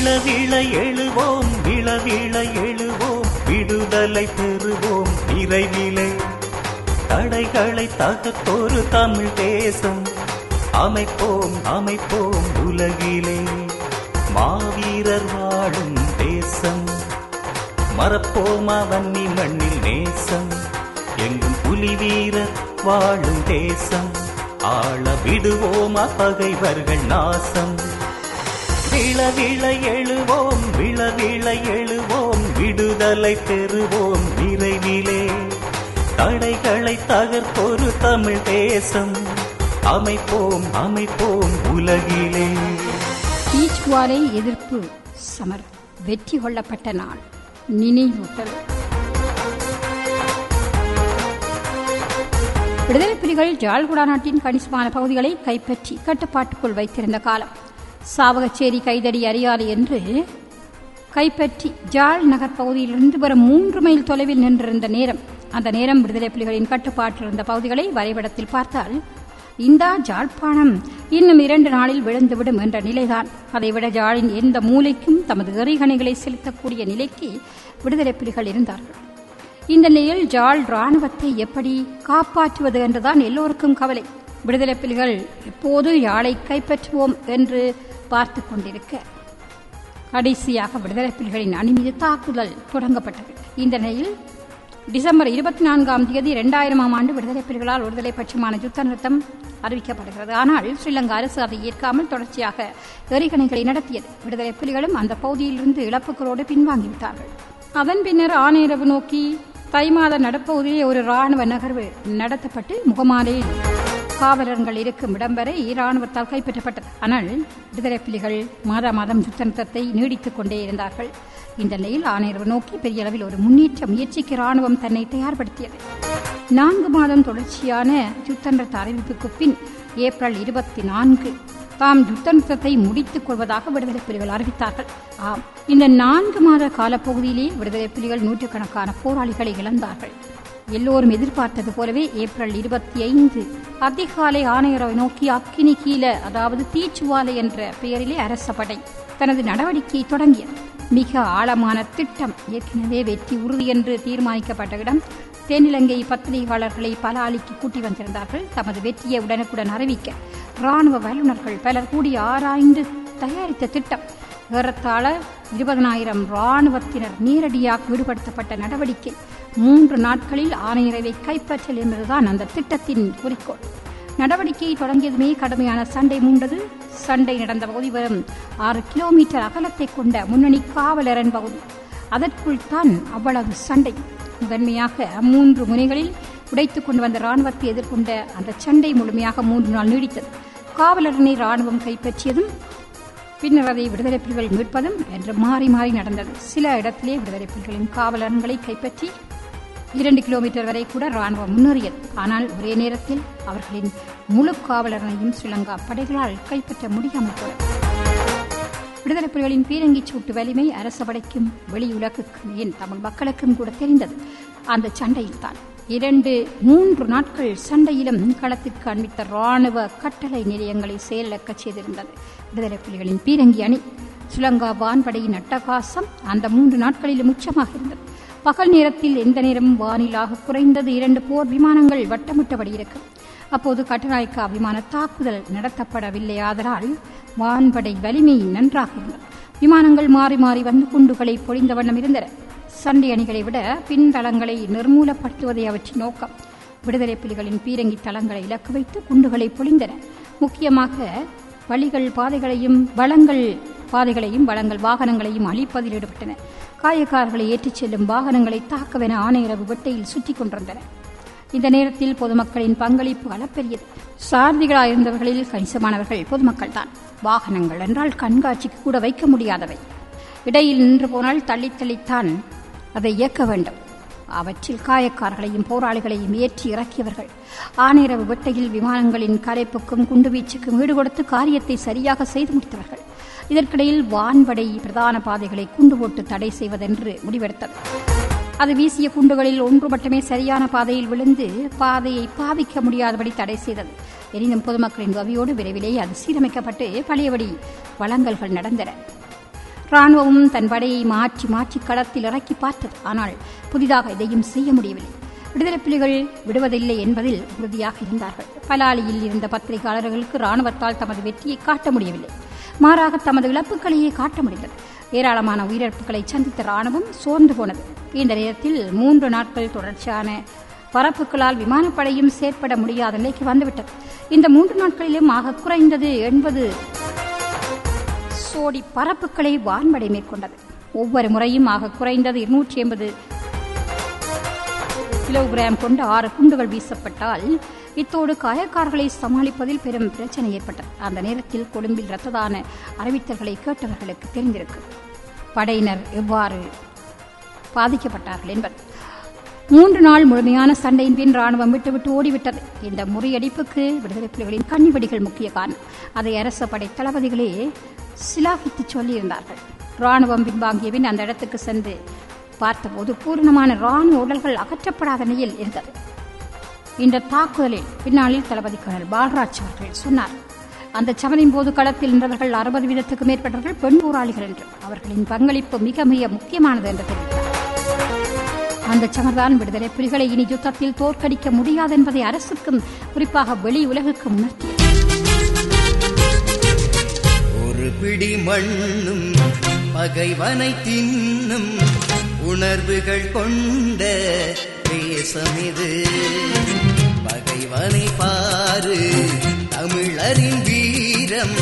விழ விழ எழுவோம் விழ விழ எழுவோம் விடுதலை பெறுவோம் விரைவிலே தடைகளை தகர்த்தொரு தமிழ் தேசம் அமைப்போம் அமைப்போம் உலகிலே மாவீரர் வாழும் தேசம் மறப்போமா வன்னி மண்ணில் நேசம் எங்கும் புலி வீரர் வாழும் தேசம் ஆள விடுவோமா பகைவர்கள் நாசம் விழ விழ எழுவோம் விழ விழ எழுவோம் விடுதலை பெறுவோம் விரைவிலே தடைகளை தகர்ப்பொரு தமிழ் தேசம் அமைப்போம் அமைப்போம் உலகிலே ஈச்சுவாரை எதிர்ப்பு சமர் வெற்றி கொள்ளப்பட்ட நாள் நினைவூட்டல் விடுதலை புலிகள் ஜாழ்குடா நாட்டின் கணிசமான பகுதிகளை கைப்பற்றி கட்டுப்பாட்டுக்குள் வைத்திருந்த காலம் சாவகச்சேரி கைதடி அறியாது என்று கைப்பற்றி ஜாழ் நகர் பகுதியிலிருந்து வரும் மூன்று மைல் தொலைவில் நின்றிருந்த நேரம் அந்த நேரம் விடுதலை புலிகளின் கட்டுப்பாட்டில் இருந்த பகுதிகளை வரைபடத்தில் பார்த்தால் இந்தா ஜாழ்ப்பாணம் இன்னும் இரண்டு நாளில் விழுந்துவிடும் என்ற நிலைதான் அதைவிட ஜாழின் எந்த மூலைக்கும் தமது எறிகணைகளை செலுத்தக்கூடிய நிலைக்கு விடுதலை புலிகள் இருந்தார்கள் இந்த நிலையில் ஜாழ் ராணுவத்தை எப்படி காப்பாற்றுவது என்றுதான் எல்லோருக்கும் கவலை விடுதலை புலிகள் எப்போது யாழை கைப்பற்றுவோம் என்று பார்த்து கொண்டிருக்க கடைசியாக விடுதலை புலிகளின் அணி மீது தாக்குதல் தொடங்கப்பட்டது இந்த நிலையில் டிசம்பர் இருபத்தி நான்காம் தேதி இரண்டாயிரமாம் ஆண்டு விடுதலை புலிகளால் விடுதலை பட்சமான யுத்த நிறுத்தம் அறிவிக்கப்படுகிறது ஆனால் ஸ்ரீலங்கா அரசு அதை ஏற்காமல் தொடர்ச்சியாக எறிகணைகளை நடத்தியது விடுதலை புலிகளும் அந்த பகுதியிலிருந்து இழப்புகளோடு பின்வாங்கிவிட்டார்கள் அதன் பின்னர் ஆணையரவு நோக்கி தை மாத நடப்பகுதியிலே ஒரு ராணுவ நகர்வு நடத்தப்பட்டு முகமாலையில் காவலர்கள் இருக்கும் இடம் வரை இராணுவத்தால் கைப்பற்றப்பட்டது ஆனால் விடுதலை புலிகள் மாதா மாதம் யுத்தத்தை நீடித்துக் கொண்டே இருந்தார்கள் இந்த நிலையில் ஆணையரவு நோக்கி பெரிய அளவில் ஒரு முன்னேற்ற முயற்சிக்கு ராணுவம் தன்னை தயார்படுத்தியது நான்கு மாதம் தொடர்ச்சியான யுத்தநிறுத்த அறிவிப்புக்கு பின் ஏப்ரல் இருபத்தி நான்கு தாம் யுத்தநிறுத்தத்தை முடித்துக் கொள்வதாக விடுதலை புலிகள் அறிவித்தார்கள் ஆம் இந்த நான்கு மாத காலப்பகுதியிலே விடுதலை புலிகள் நூற்றுக்கணக்கான போராளிகளை இழந்தார்கள் எல்லோரும் எதிர்பார்த்தது போலவே ஏப்ரல் இருபத்தி ஐந்து அதிகாலை ஆணையரவை நோக்கி அக்கினி கீழ அதாவது தீச்சுவாலை என்ற பெயரிலே அரச படை தனது நடவடிக்கையை தொடங்கியது மிக ஆழமான திட்டம் ஏற்கனவே வெற்றி உறுதி என்று தீர்மானிக்கப்பட்ட இடம் தென்னிலங்கை பத்திரிகையாளர்களை பல அளிக்கு கூட்டி வந்திருந்தார்கள் தமது வெற்றியை உடனுக்குடன் அறிவிக்க ராணுவ வல்லுநர்கள் பலர் கூடி ஆராய்ந்து தயாரித்த திட்டம் ஏறத்தாழ இருபதனாயிரம் ராணுவத்தினர் நேரடியாக ஈடுபடுத்தப்பட்ட நடவடிக்கை மூன்று நாட்களில் ஆணையரவை கைப்பற்றல் என்பதுதான் அந்த திட்டத்தின் குறிக்கோள் நடவடிக்கை தொடங்கியதுமே கடுமையான சண்டை மூண்டது சண்டை நடந்த பகுதி வரும் ஆறு கிலோமீட்டர் அகலத்தை கொண்ட முன்னணி காவலரன் பகுதி அதற்குள் தான் அவ்வளவு சண்டை முதன்மையாக மூன்று முனைகளில் உடைத்துக் கொண்டு வந்த ராணுவத்தை எதிர்கொண்ட அந்த சண்டை முழுமையாக மூன்று நாள் நீடித்தது காவலரனை ராணுவம் கைப்பற்றியதும் பின்னர் அதை விடுதலை புலிகள் மீட்பதும் என்று மாறி மாறி நடந்தது சில இடத்திலே விடுதலை புலிகளின் காவலர்களை கைப்பற்றி இரண்டு கிலோமீட்டர் வரை கூட ராணுவம் முன்னேறியது ஆனால் ஒரே நேரத்தில் அவர்களின் முழு காவலரனையும் ஸ்ரீலங்கா படைகளால் கைப்பற்ற முடியாமல் போனது விடுதலை புலிகளின் பீரங்கி சூட்டு வலிமை அரச படைக்கும் வெளியுலகுக்கும் ஏன் தமிழ் மக்களுக்கும் கூட தெரிந்தது அந்த சண்டையில்தான் இரண்டு மூன்று நாட்கள் சண்டையிலும் களத்திற்கு அண்மித்த ராணுவ கட்டளை நிலையங்களை செயலிழக்கச் செய்திருந்தது விடுதலை புலிகளின் பீரங்கி அணி சுலங்கா வான்படையின் அட்டகாசம் அந்த மூன்று நாட்களிலும் உச்சமாக இருந்தது பகல் நேரத்தில் எந்த நேரமும் வானிலாக குறைந்தது இரண்டு போர் விமானங்கள் வட்டமிட்டபடி இருக்கும் அப்போது கட்டுநாயக்கா விமான தாக்குதல் நடத்தப்படவில்லை ஆதலால் வான்படை வலிமை நன்றாக இருந்தது விமானங்கள் மாறி மாறி வந்து குண்டுகளை பொழிந்த வண்ணம் இருந்தன சண்டை அணிகளை விட பின்தளங்களை நிர்மூலப்படுத்துவதை அவற்றின் நோக்கம் விடுதலை புலிகளின் பீரங்கி தளங்களை இலக்கு வைத்து குண்டுகளை பொழிந்தன முக்கியமாக வழிகள் பாதைகளையும் வளங்கள் பாதைகளையும் வளங்கள் வாகனங்களையும் அழிப்பதில் ஈடுபட்டன காயக்காரர்களை ஏற்றிச் செல்லும் வாகனங்களை தாக்கவென ஆணையரவு வெட்டையில் சுற்றிக் கொண்டிருந்தன இந்த நேரத்தில் பொதுமக்களின் பங்களிப்பு அளப்பெரியது சாரதிகளாயிருந்தவர்களில் கணிசமானவர்கள் பொதுமக்கள் தான் வாகனங்கள் என்றால் கண்காட்சிக்கு கூட வைக்க முடியாதவை இடையில் நின்று போனால் தள்ளி தள்ளித்தான் அதை இயக்க வேண்டும் அவற்றில் காயக்காரர்களையும் போராளிகளையும் ஏற்றி இறக்கியவர்கள் ஆணையரவு வெட்டையில் விமானங்களின் கரைப்புக்கும் குண்டுவீச்சுக்கும் ஈடுகொடுத்து காரியத்தை சரியாக செய்து முடித்தவர்கள் இதற்கிடையில் வான்படை பிரதான பாதைகளை குண்டு போட்டு தடை செய்வதென்று முடிவெடுத்தது அது வீசிய குண்டுகளில் ஒன்று மட்டுமே சரியான பாதையில் விழுந்து பாதையை பாவிக்க முடியாதபடி தடை செய்தது எனினும் பொதுமக்களின் உதவியோடு விரைவிலேயே அது சீரமைக்கப்பட்டு பழையபடி வழங்கல்கள் நடந்தன ராணுவமும் தன் படையை மாற்றி மாற்றி களத்தில் இறக்கி பார்த்தது ஆனால் புதிதாக எதையும் செய்ய முடியவில்லை விடுதலை புலிகள் விடுவதில்லை என்பதில் உறுதியாக இருந்தார்கள் பலாலியில் இருந்த பத்திரிகையாளர்களுக்கு ராணுவத்தால் தமது வெற்றியை காட்ட முடியவில்லை மாறாக தமது இழப்புகளையே காட்ட முடிந்தது ஏராளமான உயிரிழப்புகளை சந்தித்த ராணுவம் சோர்ந்து போனது இந்த நேரத்தில் மூன்று நாட்கள் தொடர்ச்சியான பரப்புகளால் விமானப்படையும் செயற்பட முடியாத நிலைக்கு வந்துவிட்டது இந்த மூன்று நாட்களிலும் ஆக குறைந்தது எண்பது சோடி பரப்புகளை வான்படை மேற்கொண்டது ஒவ்வொரு முறையும் ஆக குறைந்தது இருநூற்றி எண்பது கிலோகிராம் கொண்ட ஆறு குண்டுகள் வீசப்பட்டால் இத்தோடு காயக்காரர்களை சமாளிப்பதில் பெரும் பிரச்சனை ஏற்பட்டது அந்த நேரத்தில் கொழும்பில் இரத்ததான அறிவித்தல்களை கேட்டவர்களுக்கு தெரிந்திருக்கும் படையினர் எவ்வாறு பாதிக்கப்பட்டார்கள் என்பது மூன்று நாள் முழுமையான சண்டையின் பின் ராணுவம் விட்டுவிட்டு ஓடிவிட்டது இந்த முறியடிப்புக்கு விடுதலை புலிகளின் கண்ணிவெடிகள் முக்கிய காரணம் அதை அரச படை தளபதிகளே சிலாகித்து சொல்லியிருந்தார்கள் ராணுவம் பின்வாங்கிய பின் அந்த இடத்துக்கு சென்று பார்த்தபோது பூரணமான ராணுவ உடல்கள் அகற்றப்படாத நிலையில் இருந்தது இந்த தாக்குதலில் பின்னாளில் தளபதி கர்னல் பாலராஜ் அவர்கள் சொன்னார் அந்த சமரின் போது களத்தில் நின்றவர்கள் அறுபது வீதத்துக்கு மேற்பட்டவர்கள் பெண் போராளிகள் என்று அவர்களின் பங்களிப்பு மிக மிக முக்கியமானது என்று தெரிவித்தார் அந்த சமர்தான் விடுதலை புலிகளை இனி யுத்தத்தில் தோற்கடிக்க முடியாது என்பதை அரசுக்கும் குறிப்பாக வெளி உலகுக்கும் உணர்த்தியது ஒரு பிடி மண்ணும் பகைவனை தின்னும் உணர்வுகள் கொண்ட தேசம் இது பகைவனை பாரு தமிழரின் வீரம்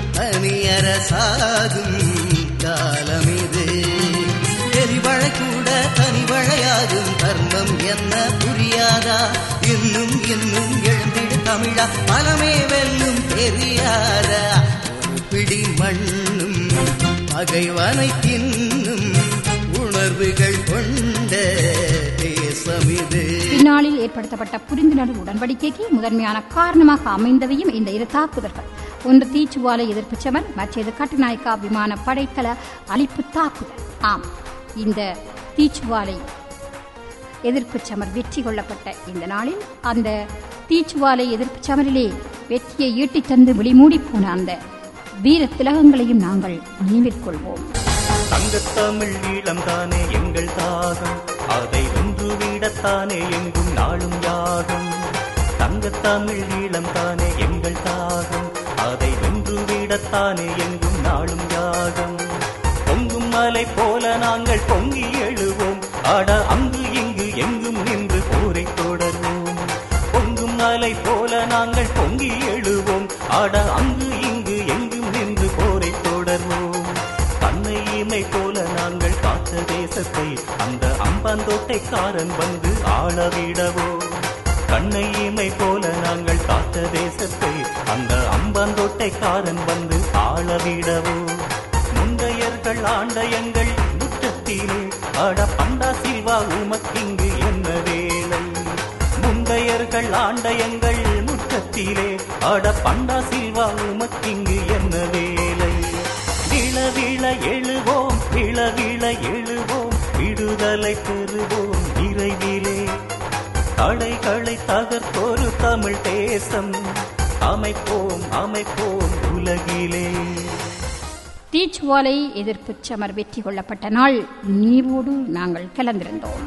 தனியரசாகும் காலம் இது எரிவழை கூட தனிவழையாகும் தர்மம் என்ன புரியாதா இன்னும் இன்னும் எழுந்திடு தமிழா பலமே வெல்லும் தெரியாதா ஒரு பிடி மண்ணும் பகைவனை தின்னும் உணர்வுகள் கொண்ட தேசம் இது பின்னாளில் ஏற்படுத்தப்பட்ட புரிந்துணர்வு உடன்படிக்கைக்கு முதன்மையான காரணமாக அமைந்ததையும் இந்த இரு தாக்குதல்கள் ஒன்று தீச்சுவாலை எதிர்ப்பு சமர் மற்றது கட்டுநாயக்கா விமான படைத்தள அழிப்பு தாக்குதல் ஆம் இந்த தீச்சுவாலை எதிர்ப்பு சமர் வெற்றி கொள்ளப்பட்ட இந்த நாளில் அந்த தீச்சுவாலை எதிர்ப்பு சமரிலே வெற்றியை ஈட்டித் தந்து விழிமூடி போன அந்த வீர திலகங்களையும் நாங்கள் நினைவில் கொள்வோம் தங்கத்தமிழ் ஈழம் தானே எங்கள் தாகம் அதை ஒன்று விடத்தானே எங்கும் நாளும் யாகம் தங்கத்தமிழ் ஈழம் தானே எங்கள் தாகம் அதை வென்று விடத்தானே எங்கும் நாளும் யாகம் பொங்கும் மலை போல நாங்கள் பொங்கி எழுவோம் அட அங்கு இங்கு எங்கும் நின்று போரை தொடர்வோம் பொங்கும் மலை போல நாங்கள் பொங்கி எழுவோம் அட அங்கு இங்கு எங்கும் நின்று போரை தொடர்வோம் தன்னை இமை போல நாங்கள் காத்த தேசத்தை அந்த அம்பாந்தோட்டைக்காரன் வந்து ஆளவிடவோ கண்ணை இமை போல நாங்கள் காத்த தேசத்தை அந்த அம்பாந்தோட்டைக்காரன் வந்து ஆளவிடவோ முந்தையர்கள் ஆண்ட எங்கள் முற்றத்திலே அட பண்டா சில்வா உமக்கிங்கு என்ன வேலை முந்தையர்கள் ஆண்ட எங்கள் முற்றத்திலே அட பண்டா சில்வா உமக்கிங்கு என்ன வேலை விழ விழ எழுவோம் விழ விழ எழுவோம் விடுதலை பெறுவோம் விரைவிலே தடைகளை தகர்த்தொரு தமிழ் தேசம் அமைப்போம் அமைப்போம் உலகிலே தீச்சுவாலை எதிர்ப்பு சமர் வெற்றி கொள்ளப்பட்ட நாள் நீவோடு நாங்கள் கலந்திருந்தோம்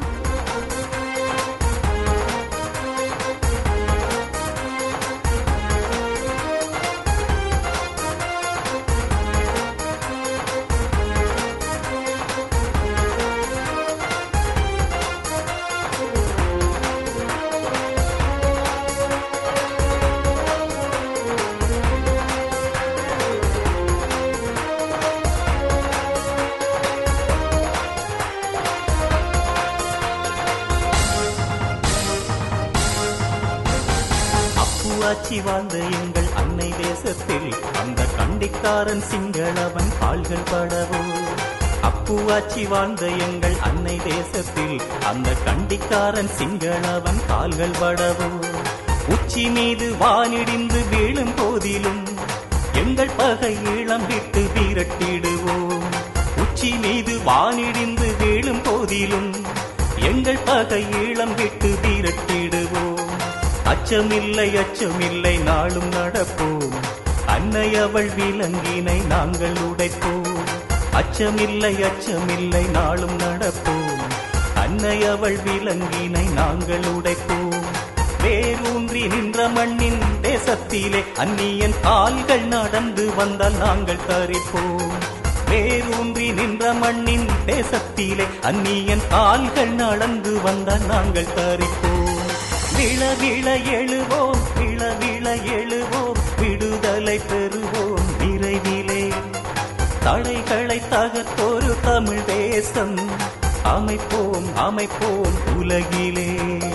அப்புவாச்சி வாழ்ந்த எங்கள் அன்னை தேசத்தில் அந்த கண்டிக்காரன் சிங்களவன் கால்கள் படவோ அப்புவாச்சி வாழ்ந்த எங்கள் அன்னை தேசத்தில் அந்த கண்டிக்காரன் சிங்களவன் கால்கள் படவோ உச்சி மீது வானிடிந்து வீழும் போதிலும் எங்கள் பகை ஈழம் விட்டு வீரட்டிடுவோம் உச்சி மீது வானிடிந்து வீழும் போதிலும் எங்கள் பகை ஈழம் விட்டு வீரட்டிடுவோம் அச்சமில்லை அச்சமில்லை நாளும் நடப்போம் அன்னை அவள் விலங்கினை நாங்கள் உடைப்போம் அச்சமில்லை அச்சமில்லை நாளும் நடப்போம் அன்னை அவள் விலங்கினை நாங்கள் உடைப்போம் வேரூன்றி நின்ற மண்ணின் தேசத்திலே அந்நியன் கால்கள் நடந்து வந்தால் நாங்கள் தரிப்போம் வேரூன்றி நின்ற மண்ணின் தேசத்திலே அந்நியன் கால்கள் நடந்து வந்தால் நாங்கள் தரிப்போம் விழ விழ எழுவோம் விழ விழ எழுவோம் விடுதலை பெறுவோம் விரைவிலே தடைகளை தகர்த்தொரு தமிழ் தேசம் அமைப்போம் அமைப்போம் உலகிலே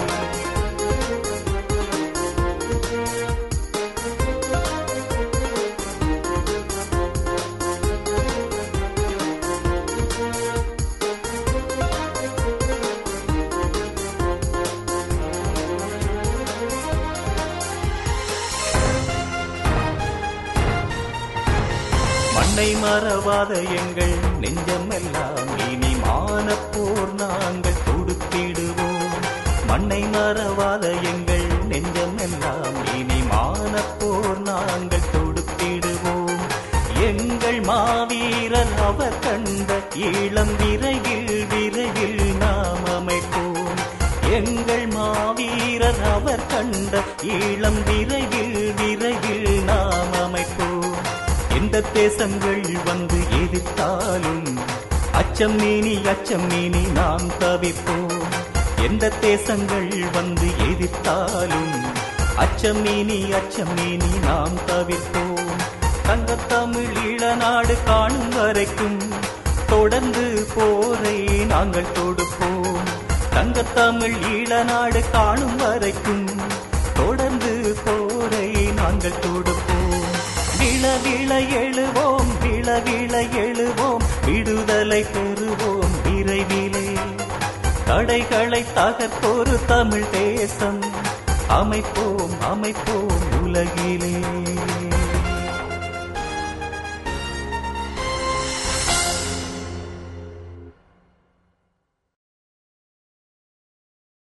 மண்ணை மறவாத எங்கள் நெஞ்சமெல்லாம் இனி மானப்போர் நாங்கள் கொடுத்திடுவோம் மண்ணை மறவாத எங்கள் நெஞ்சமெல்லாம் இனி மானப்போர் நாங்கள் கொடுத்திடுவோம் எங்கள் மாவீரர் அவர் கண்ட இளம் விரைவில் விரைவில் நாம் அமைப்போம் எங்கள் மாவீரர் அவர் கண்ட இளம் விரைவில் விரைவில் நாம் அமைப்போம் எந்த தேசங்கள் வந்து எதிர்த்தாலும் அச்சம் நீனி அச்சம் நீனி நாம் தவிப்போம் எந்த தேசங்கள் வந்து எதிர்த்தாலும் அச்சம் நீனி அச்சம் நீனி நாம் தவிர்ப்போம் தங்கத்தமிழ் ஈழ நாடு காணும் வரைக்கும் தொடர்ந்து போரை நாங்கள் தொடுப்போம் தங்கத்தமிழ் ஈழ நாடு காணும் வரைக்கும் தொடர்ந்து போரை நாங்கள் தொடுப்போம் விழ விழ எழுவோம் விழ விழ எழுவோம் விடுதலை பெறுவோம் விரைவிலே தடைகளை தகர்த்தொரு தமிழ் தேசம் அமைப்போம் அமைப்போம் உலகிலே